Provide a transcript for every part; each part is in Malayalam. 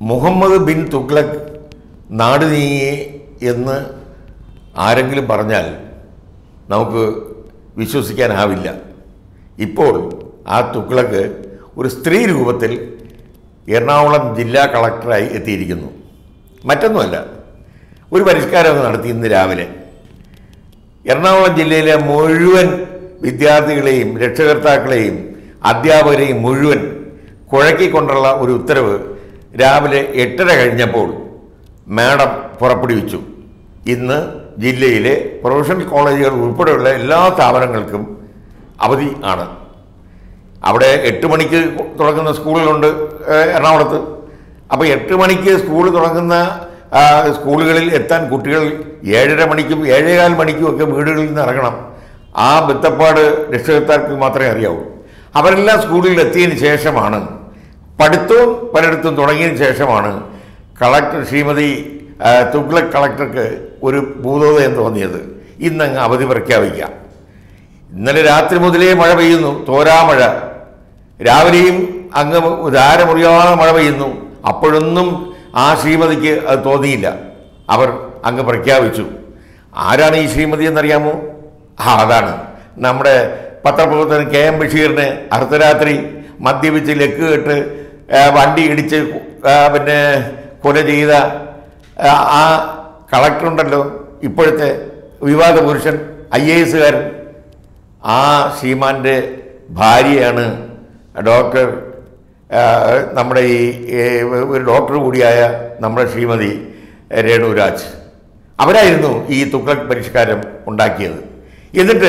മുഹമ്മദ് ബിൻ തുഗ്ലക് നാട് നീങ്ങി എന്ന് ആരെങ്കിലും പറഞ്ഞാൽ നമുക്ക് വിശ്വസിക്കാനാവില്ല ഇപ്പോൾ ആ തുഗ്ലക് ഒരു സ്ത്രീ രൂപത്തിൽ എറണാകുളം ജില്ലാ കളക്ടറായി എത്തിയിരിക്കുന്നു മറ്റൊന്നുമല്ല ഒരു പരിഷ്കാരം നടത്തി ഇന്ന് രാവിലെ എറണാകുളം ജില്ലയിലെ മുഴുവൻ വിദ്യാർത്ഥികളെയും രക്ഷകർത്താക്കളെയും അധ്യാപകരെയും മുഴുവൻ കുഴക്കിക്കൊണ്ടുള്ള ഒരു ഉത്തരവ് രാവിലെ എട്ടര കഴിഞ്ഞപ്പോൾ മാഡം പുറപ്പെടുവിച്ചു ഇന്ന് ജില്ലയിലെ പ്രൊഫഷണൽ കോളേജുകൾ ഉൾപ്പെടെയുള്ള എല്ലാ സ്ഥാപനങ്ങൾക്കും അവധി ആണ് അവിടെ എട്ട് മണിക്ക് തുടങ്ങുന്ന സ്കൂളുകളുണ്ട് ഏഹ്, എറണാകുളത്ത് അപ്പോൾ എട്ട് മണിക്ക് സ്കൂൾ തുടങ്ങുന്ന ആ, സ്കൂളുകളിൽ എത്താൻ കുട്ടികൾ ഏഴര മണിക്കും ഏഴേകാൽ മണിക്കും ഒക്കെ വീടുകളിൽ നിന്ന് ഇറങ്ങണം ആ ബന്ധപ്പാട് രക്ഷകർത്താർക്ക് മാത്രമേ അറിയാവൂ അവരെല്ലാം സ്കൂളിൽ എത്തിയതിന് ശേഷമാണ് പഠിത്തവും പലയിടത്തും തുടങ്ങിയതിന് ശേഷമാണ് കളക്ടർ ശ്രീമതി ആ, തുഗ്ലക് കളക്ടർക്ക് ഒരു ഭൂതോദയം തോന്നിയത് ഇന്നങ്ങ് അവധി പ്രഖ്യാപിക്കാം ഇന്നലെ രാത്രി മുതലേ മഴ പെയ്യുന്നു തോരാമഴ രാവിലെയും അങ്ങ് ധാരമുറിയാതെ മഴ പെയ്യുന്നു അപ്പോഴൊന്നും ആ ശ്രീമതിക്ക് അത് തോന്നിയില്ല അവർ അങ്ങ് പ്രഖ്യാപിച്ചു ആരാണ് ഈ ശ്രീമതി എന്നറിയാമോ ആ അതാണ് നമ്മുടെ പത്രപ്രവർത്തകൻ കെ എം ബഷീറിനെ അർദ്ധരാത്രി മദ്യപിച്ച് ലക്ക് കെട്ട് ആ, വണ്ടി ഇടിച്ച് ആ, പിന്നെ കൊല ചെയ്ത ആ, ആ കളക്ടറുണ്ടല്ലോ ഇപ്പോഴത്തെ വിവാദ പുരുഷൻ ഐ എ എസുകാരൻ ആ ശ്രീമാൻ്റെ ഭാര്യയാണ് ഡോക്ടർ ആ, നമ്മുടെ ഈ ഏ, ഒരു ഡോക്ടർ കൂടിയായ നമ്മുടെ ശ്രീമതി രേണുരാജ് അവരായിരുന്നു ഈ തുക്ലക് പരിഷ്കാരം ഉണ്ടാക്കിയത് എന്നിട്ട്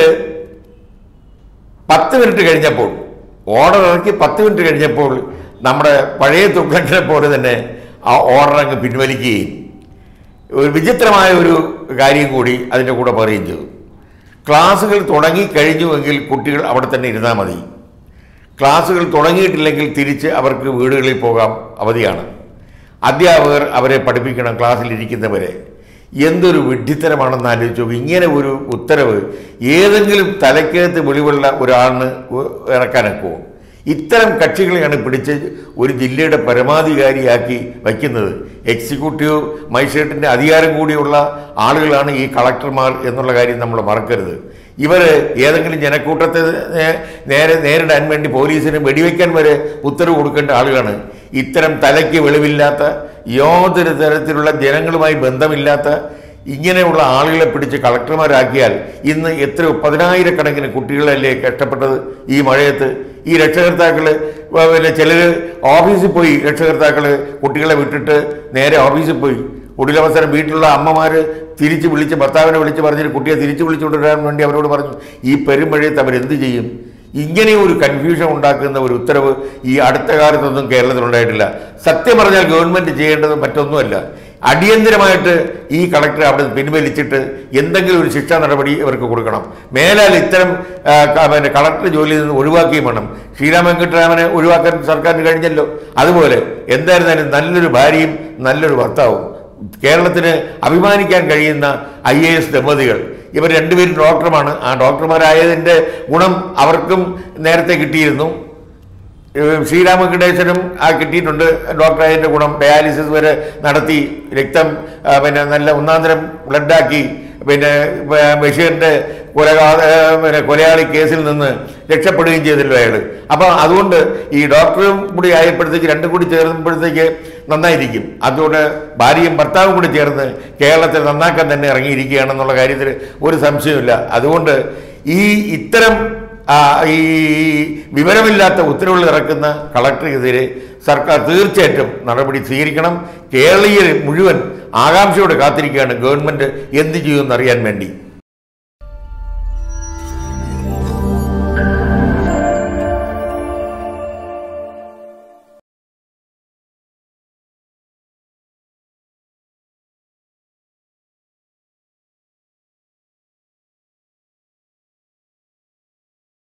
പത്ത് മിനിറ്റ് കഴിഞ്ഞപ്പോൾ ഓർഡർ ഇറക്കി പത്ത് മിനിറ്റ് കഴിഞ്ഞപ്പോൾ നമ്മുടെ പഴയ തുക്ലക്കിനെ പോലെ തന്നെ ആ ഓർഡർ അങ്ങ് പിൻവലിക്കുകയും ഒരു വിചിത്രമായ ഒരു കാര്യം കൂടി അതിൻ്റെ കൂടെ പറയുകയും ചെയ്തു ക്ലാസ്സുകൾ തുടങ്ങി കഴിഞ്ഞുവെങ്കിൽ കുട്ടികൾ അവിടെ തന്നെ ഇരുന്നാൽ മതി ക്ലാസ്സുകൾ തുടങ്ങിയിട്ടില്ലെങ്കിൽ തിരിച്ച് അവർക്ക് വീടുകളിൽ പോകാം അവധിയാണ് അധ്യാപകർ അവരെ പഠിപ്പിക്കണം ക്ലാസ്സിലിരിക്കുന്നവരെ എന്തൊരു വിഡ്ഢിത്തരമാണെന്ന് ആലോചിച്ചു നോക്കൂ. ഇങ്ങനെ ഒരു ഉത്തരവ് ഏതെങ്കിലും തലക്കകത്ത് വെളിവുള്ള ഒരാളിന് ഉ- ഇറക്കാനൊക്കുമോ ഇത്തരം കക്ഷികളെയാണ് പിടിച്ച് ഒരു ജില്ലയുടെ പരമാധികാരിയാക്കി വയ്ക്കുന്നത് എക്സിക്യൂട്ടീവ് മജിസ്ട്രേറ്റിൻ്റെ അധികാരം കൂടിയുള്ള ആളുകളാണ് ഈ കളക്ടർമാർ എന്നുള്ള കാര്യം നമ്മൾ മറക്കരുത് ഇവർ ഏതെങ്കിലും ജനക്കൂട്ടത്തെ നേ- നേരെ നേരിടാൻ വേണ്ടി പോലീസിന് വെടിവെക്കാൻ വരെ ഉത്തരവ് കൊടുക്കേണ്ട ആളുകളാണ് ഇത്തരം തലയ്ക്ക് വെളിവില്ലാത്ത യാതൊരു തരത്തിലുള്ള ജനങ്ങളുമായി ബന്ധമില്ലാത്ത ഇങ്ങനെയുള്ള ആളുകളെ പിടിച്ച് കളക്ടർമാരാക്കിയാൽ ഇന്ന് എത്ര പതിനായിരക്കണക്കിന് കുട്ടികളല്ലേ കഷ്ടപ്പെട്ടത് ഈ മഴയത്ത് ഈ രക്ഷകർത്താക്കൾ പിന്നെ ചിലർ ഓഫീസിൽ പോയി രക്ഷകർത്താക്കൾ കുട്ടികളെ വിട്ടിട്ട് നേരെ ഓഫീസിൽ പോയി ഒടുവിലവസരം വീട്ടിലുള്ള അമ്മമാർ തിരിച്ച് വിളിച്ച് ഭർത്താവിനെ വിളിച്ച് പറഞ്ഞിട്ട് കുട്ടിയെ തിരിച്ച് വിളിച്ചു കൊണ്ടുവരാൻ വേണ്ടി അവരോട് പറഞ്ഞു ഈ പെരുമഴയത്ത് അവരെന്ത് ചെയ്യും ഇങ്ങനെ ഒരു കൺഫ്യൂഷൻ ഉണ്ടാക്കുന്ന ഒരു ഉത്തരവ് ഈ അടുത്ത കാലത്തൊന്നും കേരളത്തിലുണ്ടായിട്ടില്ല സത്യം പറഞ്ഞാൽ ഗവൺമെൻറ് ചെയ്യേണ്ടത് മറ്റൊന്നുമല്ല അടിയന്തരമായിട്ട് ഈ കളക്ടറെ അവിടെ നിന്ന് പിൻവലിച്ചിട്ട് എന്തെങ്കിലും ഒരു ശിക്ഷാ നടപടി ഇവർക്ക് കൊടുക്കണം മേലാൽ ഇത്തരം ആ, ക- പിന്നെ കളക്ടർ ജോലിയിൽ നിന്ന് ഒഴിവാക്കുകയും വേണം ശ്രീരാം വെങ്കട്ടരാമനെ ഒഴിവാക്കാൻ സർക്കാരിന് കഴിഞ്ഞല്ലോ അതുപോലെ എന്തായിരുന്നാലും നല്ലൊരു ഭാര്യയും നല്ലൊരു ഭർത്താവും കേരളത്തിന് അഭിമാനിക്കാൻ കഴിയുന്ന ഐ എ എസ് ദമ്പതികൾ ഇവർ രണ്ടുപേരും ഡോക്ടർമാണ് ആ ഡോക്ടർമാരായതിൻ്റെ ഗുണം അവർക്കും നേരത്തെ കിട്ടിയിരുന്നു ഏഹ് ശ്രീരാമകൃഷ്ണനും ആ കിട്ടിയിട്ടുണ്ട് ഡോക്ടറായതിൻ്റെ ഗുണം ഡയാലിസിസ് വരെ നടത്തി രക്തം ആ, പിന്നെ നല്ല ഒന്നാന്തരം ബ്ലഡാക്കി പിന്നെ ബ- ബഷീറിൻ്റെ കൊലപാ ഏഹ് പിന്നെ കൊലയാളി കേസിൽ നിന്ന് രക്ഷപ്പെടുകയും ചെയ്തല്ലോ അയാൾ അപ്പോൾ അതുകൊണ്ട് ഈ ഡോക്ടറും കൂടി ആയപ്പോഴത്തേക്ക് രണ്ടും കൂടി ചേർന്നപ്പോഴത്തേക്ക് നന്നായിരിക്കും അതുകൊണ്ട് ഭാര്യയും ഭർത്താവും കൂടി ചേർന്ന് കേരളത്തെ നന്നാക്കാൻ തന്നെ ഇറങ്ങിയിരിക്കുകയാണെന്നുള്ള കാര്യത്തിൽ ഒരു സംശയമില്ല അതുകൊണ്ട് ഈ ഇത്തരം ആ, ഈ വിവരമില്ലാത്ത ഉത്തരവുകൾ ഇറക്കുന്ന കളക്ടർക്കെതിരെ സർക്കാർ തീർച്ചയായിട്ടും നടപടി സ്വീകരിക്കണം കേരളീയർ മുഴുവൻ ആകാംക്ഷയോടെ കാത്തിരിക്കുകയാണ് ഗവൺമെൻറ് എന്ത് ചെയ്യുമെന്ന് അറിയാൻ വേണ്ടി